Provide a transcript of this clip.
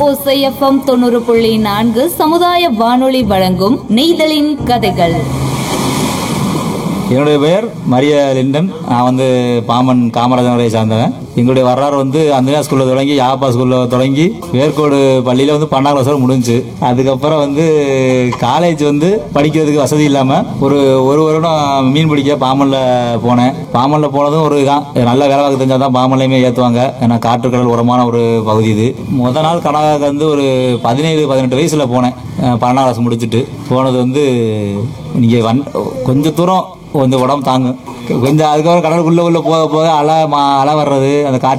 ஓசைஎஃப்எம் தொண்ணூறு புள்ளி நான்கு சமுதாய வானொலி வழங்கும் நெய்தலின் கதைகள் என்னுடைய பெயர் மரிய லிண்டன் நான் வந்து பாமன் காமராஜர் நகரை சார்ந்தவன் எங்களுடைய வரலாறு வந்து அந்தனா ஸ்கூலில் தொடங்கி யாப்பா ஸ்கூலில் தொடங்கி வேர்க்கோடு பள்ளியில் வந்து பன்னெண்டாம் கிளாஸ் வரை முடிஞ்சுச்சு அதுக்கப்புறம் வந்து காலேஜ் வந்து படிக்கிறதுக்கு வசதி இல்லாமல் ஒரு ஒரு வருடம் மீன் பிடிக்க பாமனில் போனேன் பாமனில் போனதும் ஒரு இதான் நல்ல வேலை பார்க்க தெரிஞ்சால் தான் பாமன்லையுமே ஏற்றுவாங்க ஏன்னா காற்றுக்கடல் உரமான ஒரு பகுதி இது முத நாள் கனகாவுக்கு வந்து ஒரு பதினேழு பதினெட்டு வயசில் போனேன் அஹ் பன்னெண்டாம் கிளாஸ் முடிச்சுட்டு போனது வந்து நீங்கள் வன் கொஞ்சம் தூரம் கொஞ்சம் உடம்பு தாங்கும் கொஞ்சம் அதுக்கப்புறம் கடலுக்குள்ளே உள்ள போக போக அலை மா அலை வர்றது அந்த காற்று